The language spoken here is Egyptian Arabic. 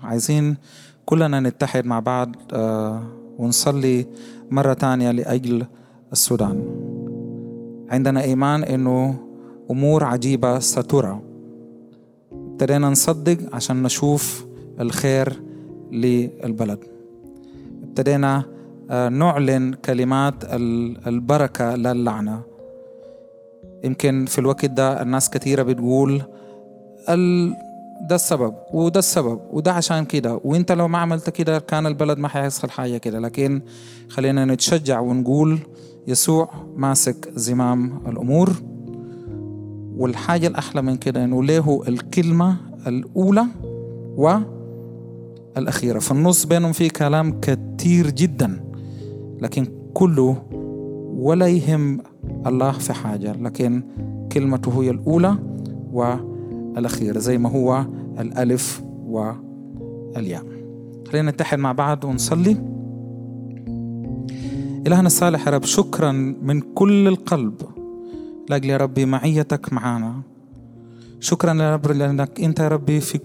عايزين كلنا نتحد مع بعض ونصلي مرة تانية لأجل السودان عندنا إيمان أنه أمور عجيبة سترى ابتدينا نصدق عشان نشوف الخير للبلد ابتدينا نعلن كلمات البركة لا اللعنة يمكن في الوقت ده الناس كثيرة بتقول ال... ده السبب وده السبب وده عشان كده وانت لو ما عملت كده كان البلد ما هيحصل حاجة كده لكن خلينا نتشجع ونقول يسوع ماسك زمام الأمور والحاجة الأحلى من كده إنه له الكلمة الأولى والأخيرة في النص بينهم في كلام كتير جدا لكن كله ولا يهم الله في حاجة لكن كلمته هي الأولى والأخيرة زي ما هو الألف والياء خلينا نتحد مع بعض ونصلي إلهنا الصالح يا رب شكرا من كل القلب لأجل يا ربي معيتك معانا شكرا يا رب لأنك أنت يا ربي في